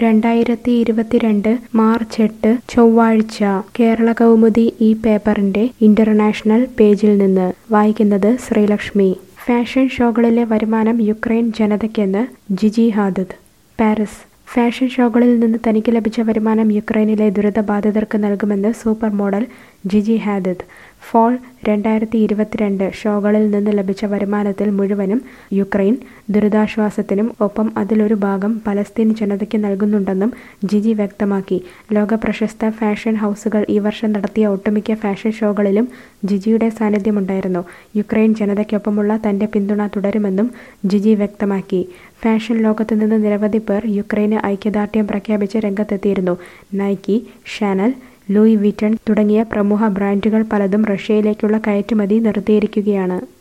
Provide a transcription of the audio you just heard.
രണ്ടായിരത്തി ഇരുപത്തിരണ്ട് മാർച്ച് എട്ട് ചൊവ്വാഴ്ച കേരള കൗമുദി ഈ പേപ്പറിന്റെ ഇന്റർനാഷണൽ പേജിൽ നിന്ന് വായിക്കുന്നത് ശ്രീലക്ഷ്മി ഫാഷൻ ഷോകളിലെ വരുമാനം യുക്രൈൻ ജനതയ്ക്കെന്ന് ജിജി ഹാദദ് പാരീസ് ഫാഷൻ ഷോകളിൽ നിന്ന് തനിക്ക് ലഭിച്ച വരുമാനം യുക്രൈനിലെ ദുരിതബാധിതർക്ക് നൽകുമെന്ന് super model Gigi Hadid fall രണ്ടായിരത്തി ഇരുപത്തിരണ്ട് ഷോകളിൽ നിന്ന് ലഭിച്ച വരുമാനത്തിൽ മുഴുവനും യുക്രൈൻ ദുരിതാശ്വാസത്തിനും ഒപ്പം അതിലൊരു ഭാഗം പലസ്തീൻ ജനതയ്ക്ക് നൽകുന്നുണ്ടെന്നും ജിജി വ്യക്തമാക്കി ലോക പ്രശസ്ത ഫാഷൻ ഹൗസുകൾ ഈ വർഷം നടത്തിയ ഒട്ടുമിക്ക ഫാഷൻ ഷോകളിലും ജിജിയുടെ സാന്നിധ്യമുണ്ടായിരുന്നു യുക്രൈൻ ജനതയ്ക്കൊപ്പമുള്ള തന്റെ പിന്തുണ തുടരുമെന്നും ജിജി വ്യക്തമാക്കി ഫാഷൻ ലോകത്തു നിന്ന് നിരവധി പേർ യുക്രൈന് ഐക്യദാർഢ്യം പ്രഖ്യാപിച്ച് രംഗത്തെത്തിയിരുന്നു നൈക്കി ഷാനൽ ലൂയി വിറ്റൺ തുടങ്ങിയ പ്രമുഖ ബ്രാൻഡുകൾ പലതും റഷ്യയിലേക്കുള്ള കയറ്റുമതി നിർത്തിയിരിക്കുകയാണ്